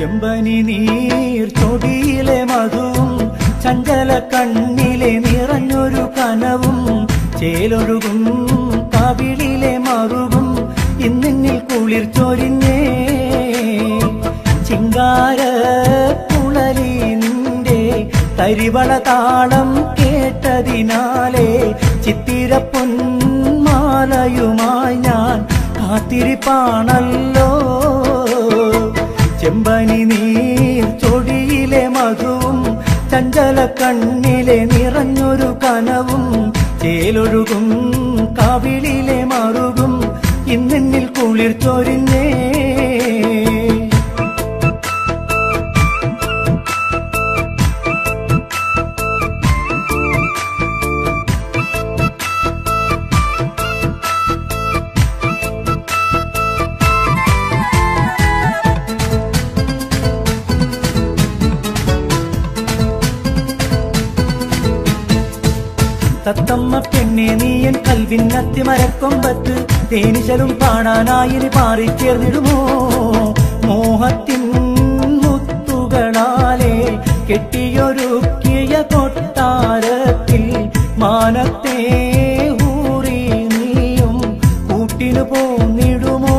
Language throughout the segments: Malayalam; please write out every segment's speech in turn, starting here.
ചെമ്പനി നീർ ചൊടിയിലെ മധുവും ചഞ്ചല കണ്ണിലെ നിറഞ്ഞൊരു കനവും ചേലൊഴുകും കവിളിലെ മറുകും ഇന്നിന്നിൽ കുളിർ ചൊരിഞ്ഞേ ചിങ്കാര പുളലിന്റെ തരിവള താളം കേട്ടതിനാലെ ചിത്തിര പൊന്മാലയുമായി ഞാൻ കാത്തിരിപ്പാണല്ലോ ചെമ്പനി നീർ ചൊടിയിലെ മധുവും ചഞ്ചല കണ്ണിലെ നിറഞ്ഞൊരു കനവും ചേലൊഴുകും കവിളിലെ മറുകും ഇന്നിന്നിൽ കുളിർ ചൊരിഞ്ഞേ തത്തമ്മ പെണ്ണെ നീയൻ കൽവിന്നത്തി മരക്കൊമ്പത്ത് തേനിശലും പാടാനായിനി പാറിച്ചേർന്നിടുമോ മോഹത്തിൻ മുത്തുകളാലെ കെട്ടിയൊരുക്കിയ കൊട്ടാരത്തിൽ മാനത്തെ ഊറി നീയും കൂട്ടിനു പോന്നിടുമോ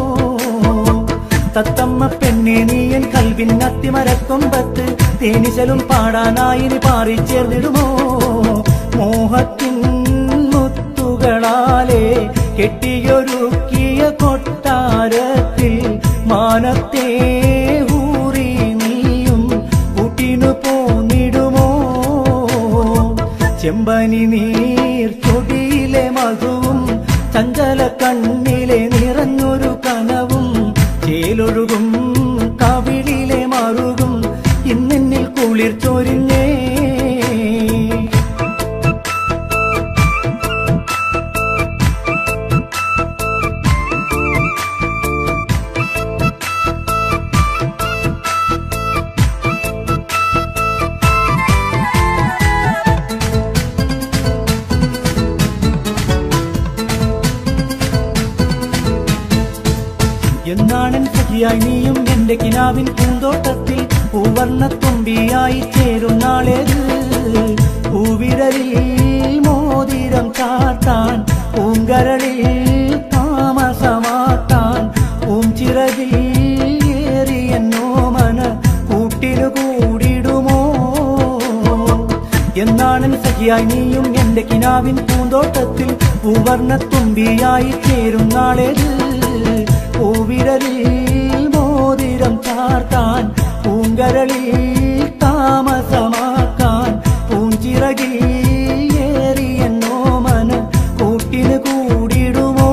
തത്തമ്മ പെണ്ണെ നീയൻ കൽവിന്നത്തി മരക്കൊമ്പത്ത് തേനിശലും പാടാനായിനി പാറിച്ചേർന്നിടുമോ മോഹത്തിൻ മുത്തുകളാലെ കെട്ടിയൊരുക്കിയ കൊട്ടാരത്തിൽ മാനത്തെ ഊറി നീയും കൂട്ടിനു പോന്നിടുമോ ചെമ്പനി നീർ ചൊടിയിലെ മധുവും ചഞ്ചല കണ്ണിലെ നിറഞ്ഞൊരു കനവും ചേലൊഴുകും കവിളിലെ മറുകും ഇന്നെന്നിൽ കുളിർ ചൊരിഞ്ഞേ എന്നാണൻ സഖിയായി നീയും എന്റെ കിനാവിൻ പൂന്തോട്ടത്തിൽ പൂവർണ്ണ തുമ്പിയായി ചേരും നാളേത് പൂവിരലിൽ മോതിരം ചാത്താൻ പൂങ്കരളിൽ താമസമാക്കാൻ പൂഞ്ചിറകിൽ ഏറിയെന്നോ മന കൂട്ടിനു കൂടിടുമോ എന്നാണൻ സഖിയായി നീയും എന്റെ കിനാവിൻ പൂന്തോട്ടത്തിൽ പൂവർണ്ണ തുമ്പിയായി ചേരും നാളേത് പൂവിരലിൽ മോതിരം ചാർത്താൻ പൂങ്കരളിൽ താമസമാക്കാൻ പൂഞ്ചിറകിൽ ഏറിയെന്നോ മന കൂട്ടിന് കൂടിടുമോ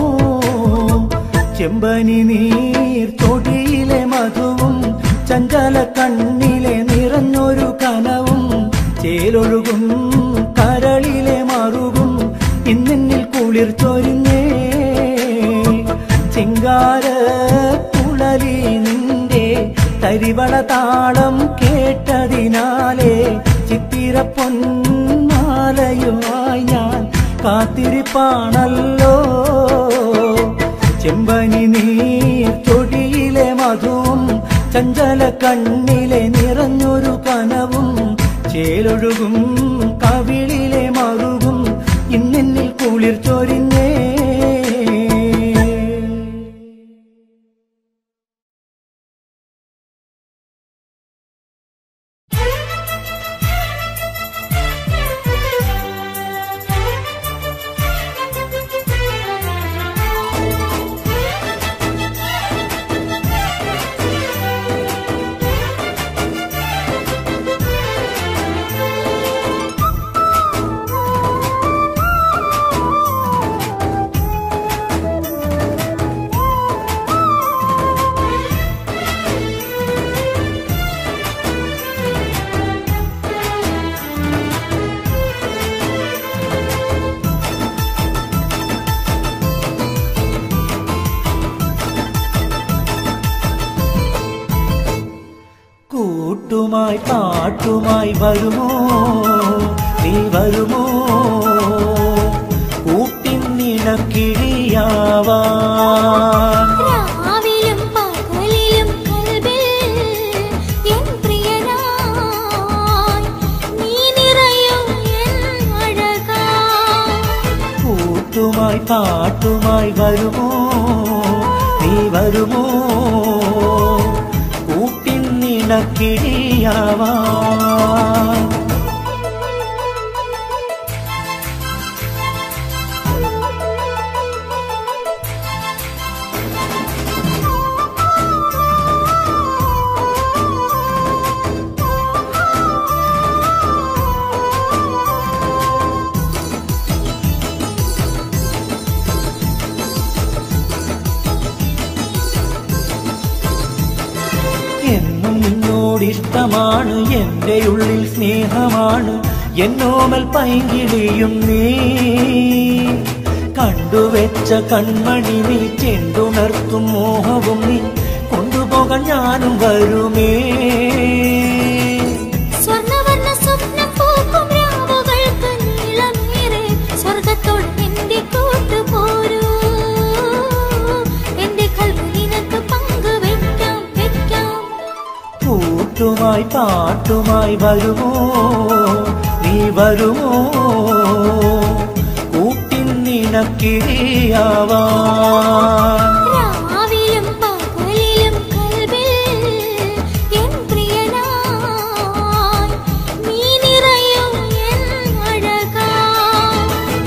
ചെമ്പനി നീർ തൊടിയിലെ മധുവും ചഞ്ചല കണ്ണിലെ നിറഞ്ഞൊരു കനവും ചേലൊഴുകും കരളിലെ മറുകും ഇന്നിന്നിൽ കുളിർ ചൊരിഞ്ഞേ ചിങ്കാര കുളലി നിന്റെ തരിവള താളം കേട്ടതിനാലെ ചിത്തിര പൊന്മാലയുമായി ഞാൻ കാത്തിരിപ്പാണല്ലോ ചെമ്പനി നീർ ചൊടിയിലെ മധുവും ചഞ്ചല കണ്ണിലെ നിറഞ്ഞൊരു കനവും ചേലൊഴുകും കവിളിലെ മറുകും ഇന്നിന്നിൽ കുളിർ ചൊരിഞ്ഞേ കൂട്ടുമായി പാട്ടുമായി വരുമോ നീ വരുമോ കൂട്ടിനിണക്കിഴിയാവാൻ രാവിലും പകലിലും കൽബിൽ പാട്ടുമായി വരുമോ നീ വരുമോ കൂട്ടിന്നിണക്കിഴിയാവാ എന്നും നിന്നോടിഷ്ടമാണ് എന്റെ ഉള്ളിൽ സ്നേഹമാണ് എന്നോമൽ പൈകിളിയും നീ കണ്ടുവെച്ച കൺമണി നീ ചെണ്ടുണർത്തും മോഹവും നീ കൊണ്ടുപോകാൻ ഞാനും വരുമേ സ്വർണ്ണവർണ്ണ സ്വപ്നം പൂക്കും രാവുകൾക്ക് നീളമേറെ സ്വർഗത്തോട് എന്റെ കൂട്ട് പോരൂ എന്റെ കൽവ് നിനക്ക് പങ്കുവെക്കാം വെക്കാം കൂട്ടുമായി പാട്ടുമായി വരുമോ നീ വരുമോ കൂട്ടിന്നിണക്കിഴിയാവാ രാവിലും പകലിലും കൽവിൽ എൻ പ്രിയനായി നീ നിറയും എൻ അഴകായി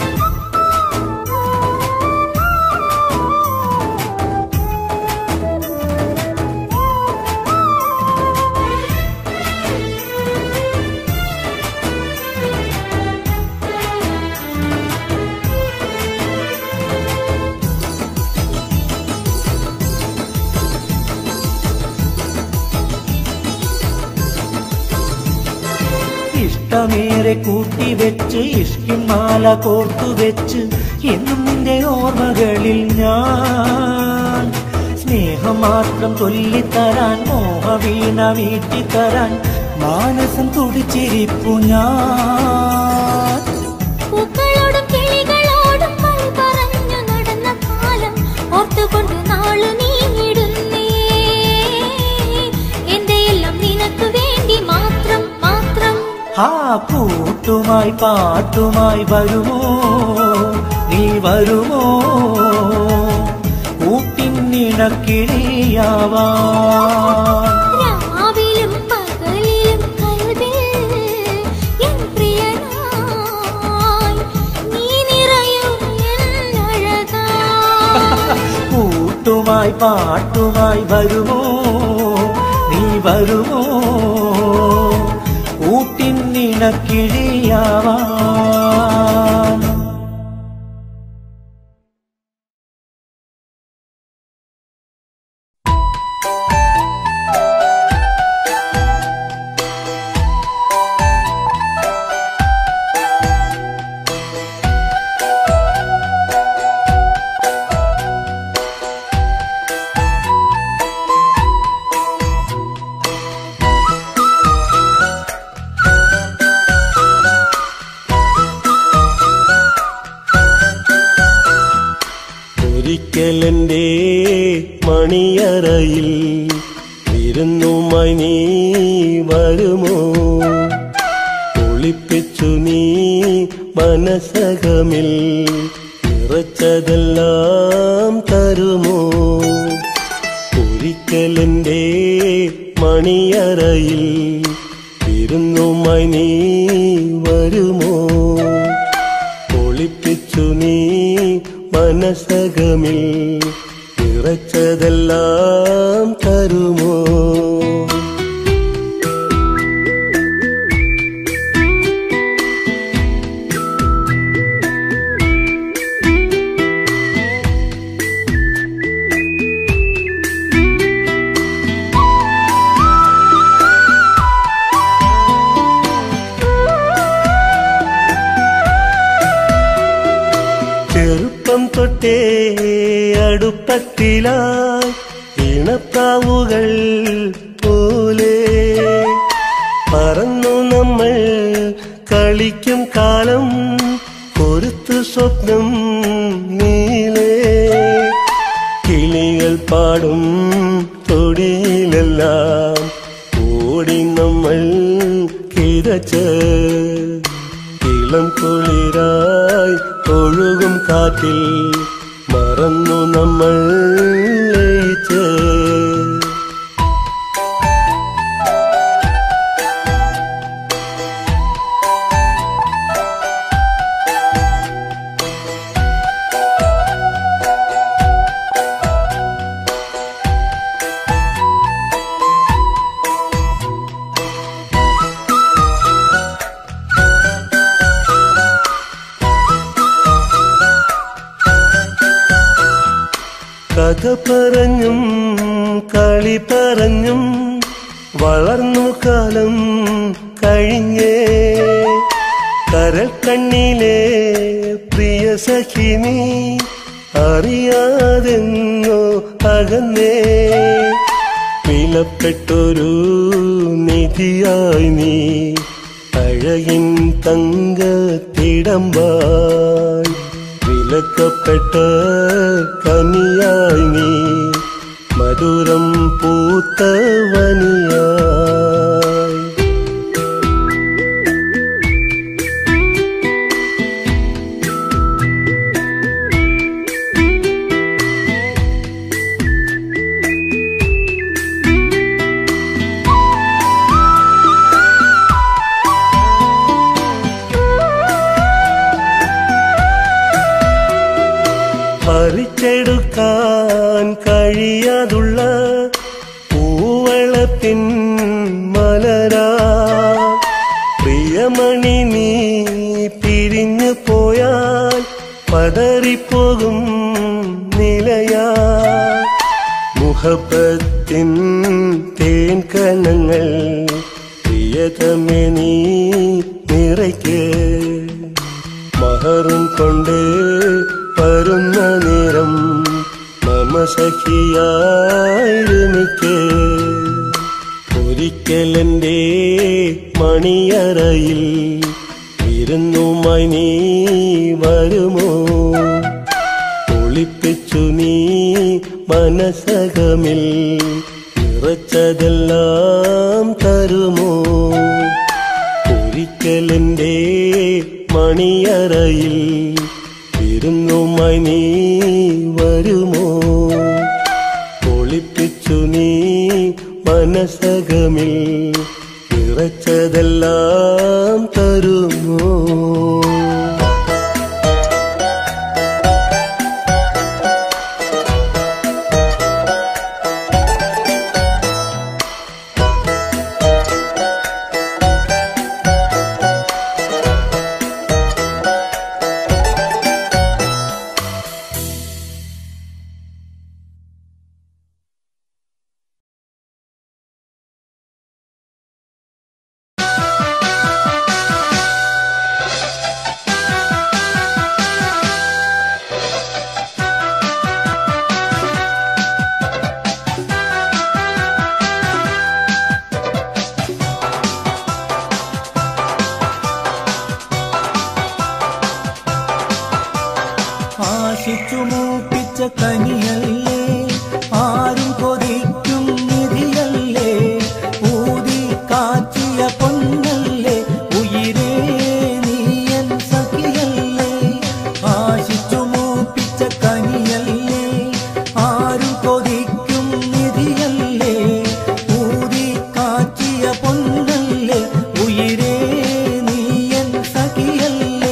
ഇഷ്ടമേറെ കൂട്ടിവെച്ച് ഇഷ്കിമാല കോർത്തുവെച്ച് എന്നും നിന്റെ ഓർമ്മകളിൽ ഞാൻ സ്നേഹം മാത്രം ചൊല്ലിത്തരാൻ മോഹവീണ വീട്ടിത്തരാൻ മാനസം തുടിച്ചിരിപ്പു ഞാൻ പൂക്കളോടും കിളികളോടും കൾ പറഞ്ഞു നടന്ന കാലം ഓർത്തുകൊണ്ട് നാളു നീങ്ങിടുന്നേ എന്റെ എല്ലാം നിനക്ക് വേണ്ടി മാത്രം മാത്രം ആ കൂട്ടുമായി പാട്ടുമായി വരുമോ നീ വരുമോ കൂട്ടിന്നിണക്കിഴിയാവാ രാവിലും പകലിലും കൽവിൽ എൻ പ്രിയനായി നീ നിറയും എൻ അഴകായി കൂട്ടുമായി പാട്ടുമായി വരുമോ നീ വരുമോ കൂട്ടിന്നിണക്കിഴിയാവാ ഒരിക്കലെന്റെ മണിയറയിൽ വിരുന്നുമായി നീ വരുമോ ഒളിപ്പിച്ചു നീ മനസകമിൽ നിറച്ചതെല്ലാം തരുമോ ഒരിക്കലെന്റെ മണിയറയിൽ വിരുന്നുമായി നീ വരുമോ ഒളിപ്പിച്ചു നീ മനസകമിൽ നിറച്ചതെല്ലാം തരുമോ ചെറുപ്പം തൊട്ടേ അടുപ്പത്തിലായി ഇണപ്രാവുകൾ പോലെ പറന്നു നമ്മൾ കളിക്കും കാലം പൊരുത്തു സ്വപ്നം നീലേ കിളികൾ പാടും തൊടിയിലെല്ലാം ഓടി നമ്മൾ കിതച്ച് ഇളം കുളിരായി ഒഴുകും കാറ്റിൽ മറന്നു നമ്മൾ ലയിച്ച് കഥ പറഞ്ഞും കളി പറഞ്ഞും വളർന്നു കാലം കഴിഞ്ഞേ കരൽ കണ്ണിലെ പ്രിയ സഖിനി അറിയാതെന്നോ അകന്നേ വിലപ്പെട്ടൊരു നിധിയായി നീ അഴകിൻ തങ്കത്തിടമ്പായി വിലക്കപ്പെട്ട കനിയായി നീ മധുരം പൂത്ത വനിയായി പറിച്ചെടുക്കാൻ കഴിയാതുള്ള പൂവളത്തിൻ മലരാ പ്രിയമണി നീ പിരിഞ്ഞു പോയാൽ പതറിപ്പോകും നിലയാ മുഹബത്തിൻ തേൻ കണങ്ങൾ പ്രിയതമേ നീ നിറയ്ക്ക് മഹറും കൊണ്ട് വരുന്ന നേരം മമ സഖിയായിരുമിക്ക് ഒരിക്കലെന്റെ മണിയറയിൽ വിരുന്നുമായി നീ വരുമോ ഒളിപ്പിച്ചു നീ മനസകമിൽ നിറച്ചതെല്ലാം തരുമോ ഒരിക്കലെന്റെ മണിയറയിൽ വിരുന്നുമായി നീ വരുമോ ഒളിപ്പിച്ചു നീ മനസകമിൽ നിറച്ചതെല്ലാം തരുമോ ആശിച്ചു മൂപ്പിച്ച കനിയല്ലേ ആരും കൊതിക്കും നിധിയല്ലേ ഊതി കാച്ചിയ പൊന്നല്ലേ ഉയിരേ നീയൻ സഖിയല്ലേ ആശിച്ചു മൂപ്പിച്ച കനിയല്ലേ ആരും കൊതിക്കും നിധിയല്ലേ ഊതി കാച്ചിയ പൊന്നല്ലേ ഉയിരേ നീയൻ സഖിയല്ലേ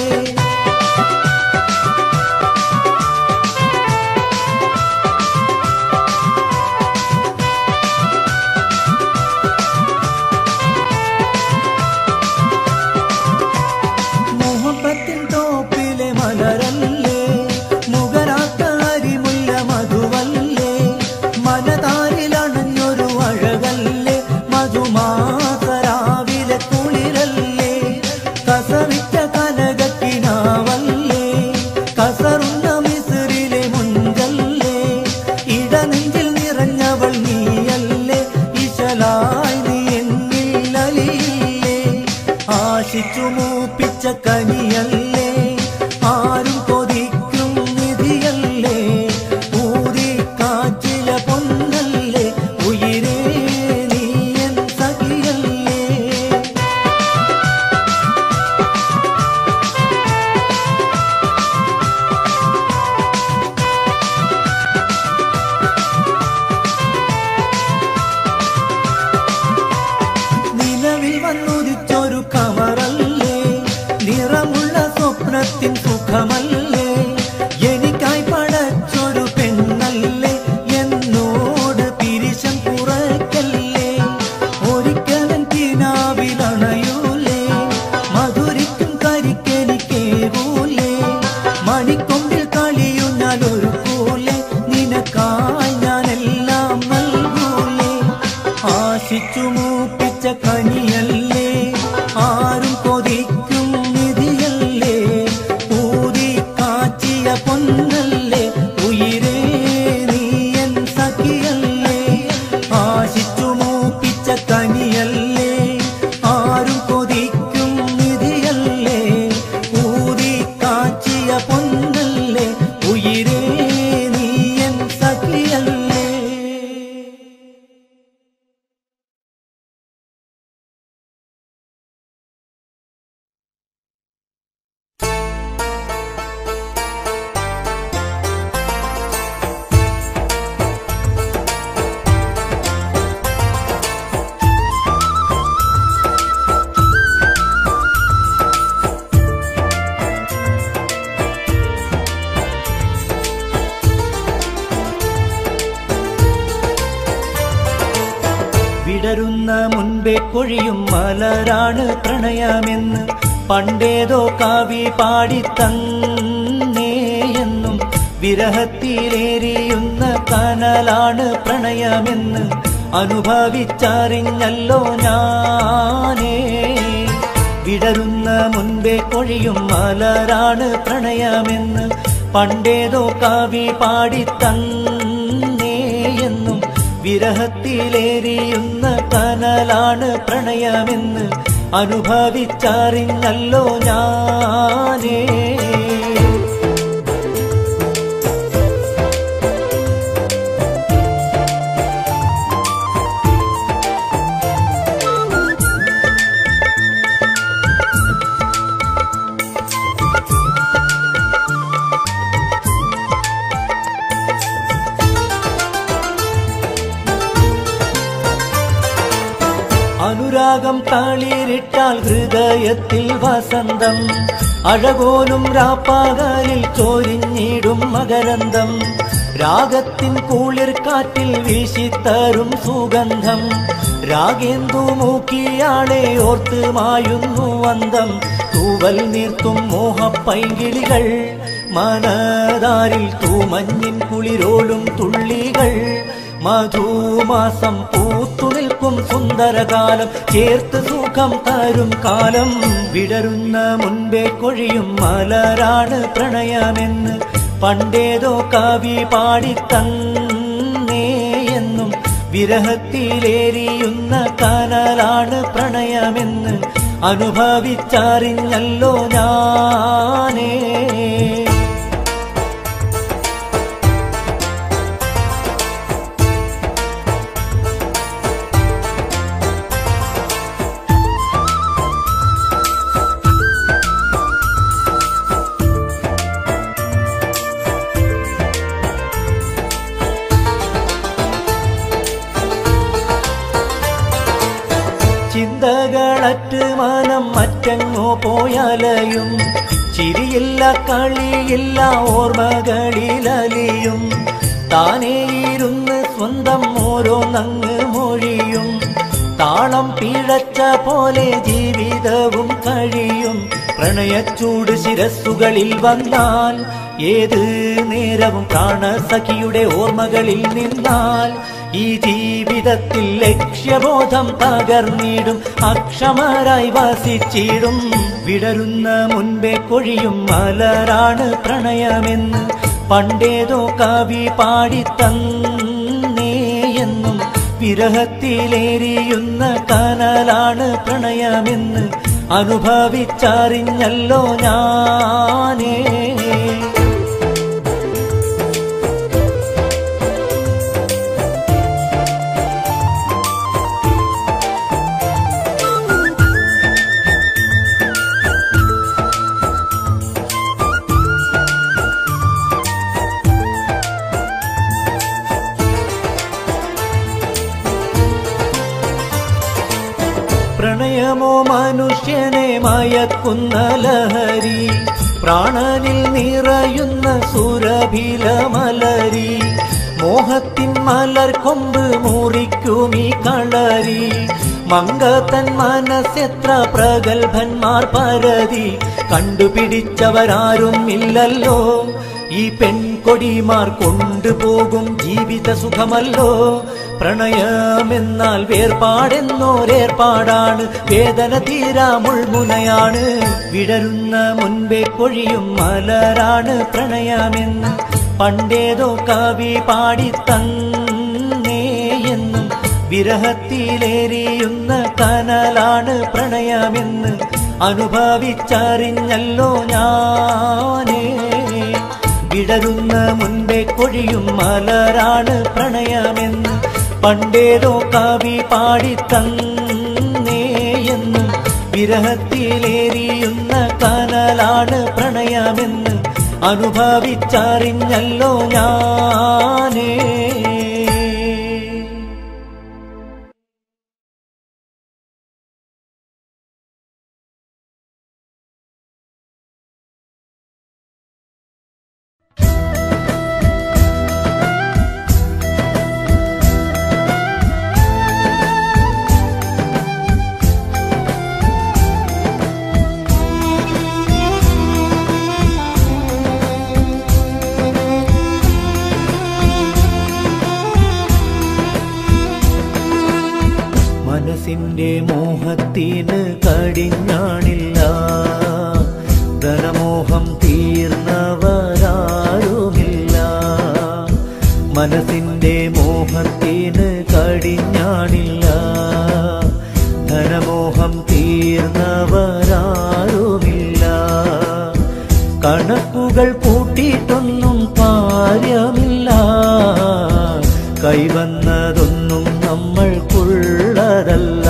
മുഹബത്തിൻ തോപ്പിലെ മലരല്ലേ മുഗരാത്ത അരിമുല്ല മധുവല്ലേ മനതാരിലണഞ്ഞൊരു അഴകല്ലേ മധുമാസരാവിലെ കുളിരല്ലേ കസവിച്ച കനകക്കിനാവല്ലേ കസറുന്ന മിസിറിലെ മുഞ്ചല്ലേ ഇടനെഞ്ചിൽ നിറഞ്ഞവൾ നീയല്ലേ ഇശലായി നീ എന്നിൽ അലിയില്ലേ ആശിച്ചു മൂപ്പിച്ച കനിയല്ലേ ആരും കൊതിക്കും നിധിയല്ലേ ഊതി കാച്ചില പൊന്നല്ലേ ഉയിരേ നീയൻ സഖിയല്ലേ സുഖത്തിൻ സുഖമല്ലേ എനിക്കായി പടച്ചൊരു പെണ്ണല്ലേ എന്നോട് പിരിശം കുറയ്ക്കല്ലേ ഒരിക്കലും കിനാവിലണയൂലേ മധുരിക്കും കരിക്കെനിക്കേകൂലേ മണിക്കൊമ്പിൽ കളിയും ഞാൻ ഒരുക്കൂലേ നിനക്കായി ഞാനെല്ലാം നൽകൂലേ ആശിച്ചു മൂപ്പിച്ച കനിയല്ലേ ആരും കൊതിക്കും നിധിയല്ലേ ഊതി കാച്ചിയ പൊന്നല്ലേ ഉയിരേ നീയൻ സഖിയല്ലേ ആശിച്ചു മൂപ്പിച്ച കനിയല്ലേ ആരും കൊതിക്കും നിധിയല്ലേ ഊതി കാച്ചിയ പൊന്നല്ലേ ഉയിരേ നീയൻ സഖിയല്ലേ വിടരുന്ന മുൻപേ കൊഴിയും മലരാണ് പ്രണയമെന്ന് പണ്ടേതോ കാവി പാടിത്തന്നേയെന്നും വിരഹത്തിലേരിയുന്ന കനലാണ് പ്രണയമെന്ന് അനുഭവിച്ചറിഞ്ഞല്ലോ ഞാനേ വിടരുന്ന മുൻപേ കൊഴിയും മലരാണ് പ്രണയമെന്ന് പണ്ടേതോ കാവി പാടിത്തന്നേയെന്നും വിരഹത്തിലേരിയുന്ന കനലാണ് പ്രണയമെന്ന് അനുഭവിച്ചറിഞ്ഞല്ലോ ഞാനേ അനുരാഗം തളിരിട്ടാൽ ഹൃദയത്തിൽ വസന്തം അഴകോലും രാപ്പാകലിൽ ചോരിഞ്ഞിടും മകരന്തം രാഗത്തിൻ കുളിർ കാറ്റിൽ വീശിത്തരും സുഗന്ധം രാഗേന്ദു മൂക്കിയാളെ ഓർത്ത് മായുന്നു അന്തം തൂവൽ നീർത്തും മോഹപ്പൈങ്കിളികൾ മനതാരിൽ തൂമഞ്ഞിൻ കുളിരോലും തുള്ളികൾ മധുമാസം പൂത്തു നിൽക്കും സുന്ദരകാലം ചേർത്ത് സുഖം തരും കാലം വിടരുന്ന മുൻപേ കൊഴിയും മലരാണ് പ്രണയമെന്ന് പണ്ടേതോ കവി പാടിത്തന്നേയെന്നും വിരഹത്തിലേരിയുന്ന കനലാണ് പ്രണയമെന്ന് അനുഭവിച്ചറിഞ്ഞല്ലോ ഞാനേ ചിന്തകളറ്റ് മനം മറ്റങ്ങോ പോയാലയും ചിരിയില്ല കളിയില്ല ഓർമ്മകളിലലിയും താനേ ഇരുന്ന് സ്വന്തം ഓരോ നങ്ങ് മൊഴിയും താളം പിഴച്ച പോലെ ജീവിതവും കഴിയും പ്രണയച്ചൂട് ശിരസ്സുകളിൽ വന്നാൽ ഏത് നേരവും പ്രാണസഖിയുടെ ഓർമ്മകളിൽ നിന്നാൽ ഈ ജീവിതത്തിൽ ലക്ഷ്യബോധം തകർന്നിടും അക്ഷമരായി വസിച്ചിടും വിടരുന്ന മുൻപേ കൊഴിയും മലരാണ് പ്രണയമെന്ന് പണ്ടേതോ കവി പാടിത്തന്നേയെന്നും വിരഹത്തിലേരിയുന്ന കനലാണ് പ്രണയമെന്ന് അനുഭവിച്ചറിഞ്ഞല്ലോ ഞാനേ പ്രണയമോ മനുഷ്യനെ മയക്കുന്ന ലഹരി പ്രാണനിൽ നിറയുന്ന സുരഭില മലരി മോഹത്തിൻ മലർ കൊമ്പ് മുറിക്കുമീ കളരി മങ്കത്തൻ മനസ്സെത്ര പ്രഗത്ഭന്മാർ പരതി കണ്ടുപിടിച്ചവരാരും ഇല്ലല്ലോ ഈ പെൺകൊടിമാർ കൊണ്ടുപോകും ജീവിത സുഖമല്ലോ പ്രണയമെന്നാൽ വേർപാടെന്നോരേർപ്പാടാണ് വേദന തീരാ മുൾമുനയാണ് വിടരുന്ന മുൻപേ കൊഴിയും മലരാണ് പ്രണയമെന്ന് പണ്ടേതോ കവി പാടിത്തന്നേ എന്നും വിരഹത്തിലേറിയുന്ന കനലാണ് പ്രണയമെന്ന് അനുഭവിച്ചറിഞ്ഞല്ലോ ഞാനേ വിടരുന്ന മുൻപേ കൊഴിയും മലരാണ് പ്രണയമെന്ന് പണ്ടേതോ കവി പാടിത്തന്നേ എന്നും വിരഹത്തിലേറിയുന്ന കനലാണ് പ്രണയമെന്ന് അനുഭവിച്ചറിഞ്ഞല്ലോ ഞാനേ മനസ്സിന്റെ മോഹത്തിന് കടിഞ്ഞാണില്ല ധനമോഹം തീർന്നവരാരുമില്ല മനസ്സിന്റെ മോഹത്തിന് കടിഞ്ഞാണില്ല ധനമോഹം തീർന്നവരാരുമില്ല കണക്കുകൾ കൂട്ടിയിട്ടൊന്നും കാര്യമില്ല കൈവന്നതൊന്നും നമ്മൾക്കുള്ളതല്ല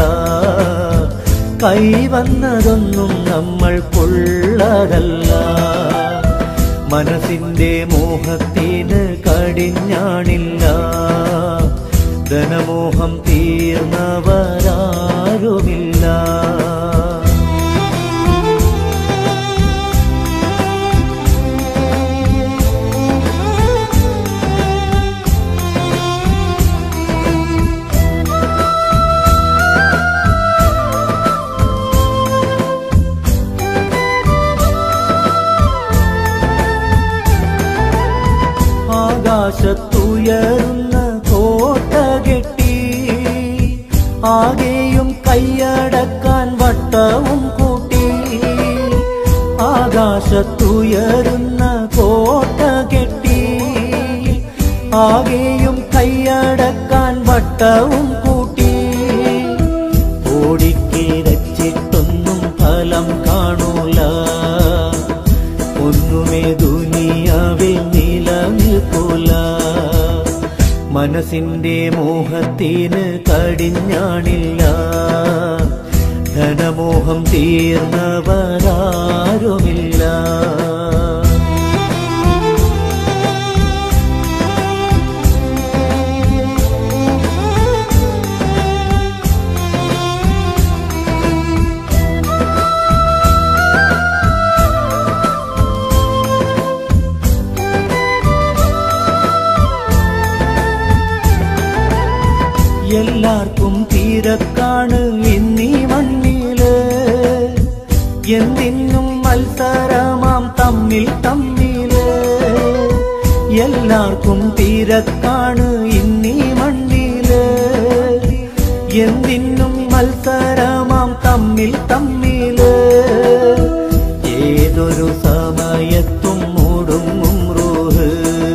കൈവന്നതൊന്നും നമ്മൾക്കുള്ളതല്ല മനസ്സിന്റെ മോഹത്തിന് കടിഞ്ഞാണില്ല ധനമോഹം തീർന്നവരാരുമില്ല ആകാശത്തുയരുന്ന കോട്ട കെട്ടി ആകെയും കൈയടക്കാൻ വട്ടവും കൂട്ടി ആകാശത്തുയരുന്ന കോട്ട കെട്ടി ആകെയും കൈയടക്കാൻ വട്ടവും കൂട്ടി ഓടിക്കിരച്ചിട്ടൊന്നും ഫലം കാണൂല ഒന്നുമേ ദുനിയാവിൽ നിലനിൽക്കൂല മനസ്സിന്റെ മോഹത്തിന് കടിഞ്ഞാണില്ല ധനമോഹം തീർന്നവരാരുമില്ല എല്ലാവർക്കും തിരക്കാണ് ഇന്നീ മണ്ണില് എന്തിനും മത്സരമാം തമ്മിൽ തമ്മില് എല്ലാവർക്കും തിരക്കാണ് ഇന്നീ മണ്ണില് എന്തിനും മത്സരമാം തമ്മിൽ തമ്മില് ഏതൊരു സമയത്തും മുടുങ്ങും റൂഹ്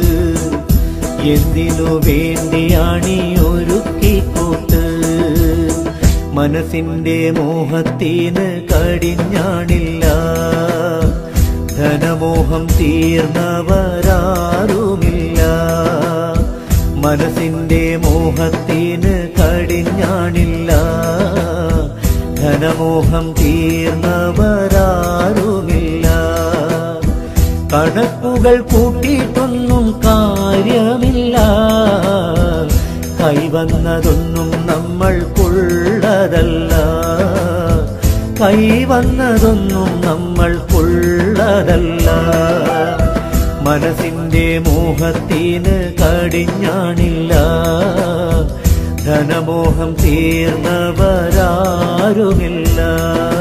എന്തിനു വേണ്ടിയാണീ ഒരുക്കിക്കൂട്ട് മനസ്സിന്റെ മോഹത്തിന് കടിഞ്ഞാണില്ല ധനമോഹം തീർന്നവരാരുമില്ല മനസ്സിന്റെ മോഹത്തിന് കടിഞ്ഞാണില്ല ധനമോഹം തീർന്നവരാരുമില്ല കണക്കുകൾ കൂട്ടിയിട്ടൊന്നും കാര്യമില്ല കൈവന്നതൊന്നും നമ്മൾക്കുള്ളതല്ല കൈവന്നതൊന്നും നമ്മൾക്കുള്ളതല്ല വേണ്ടതല്ല മനസ്സിന്റെ മോഹത്തിന് കടിഞ്ഞാണില്ല ധനമോഹം തീർന്നവരാരുമില്ല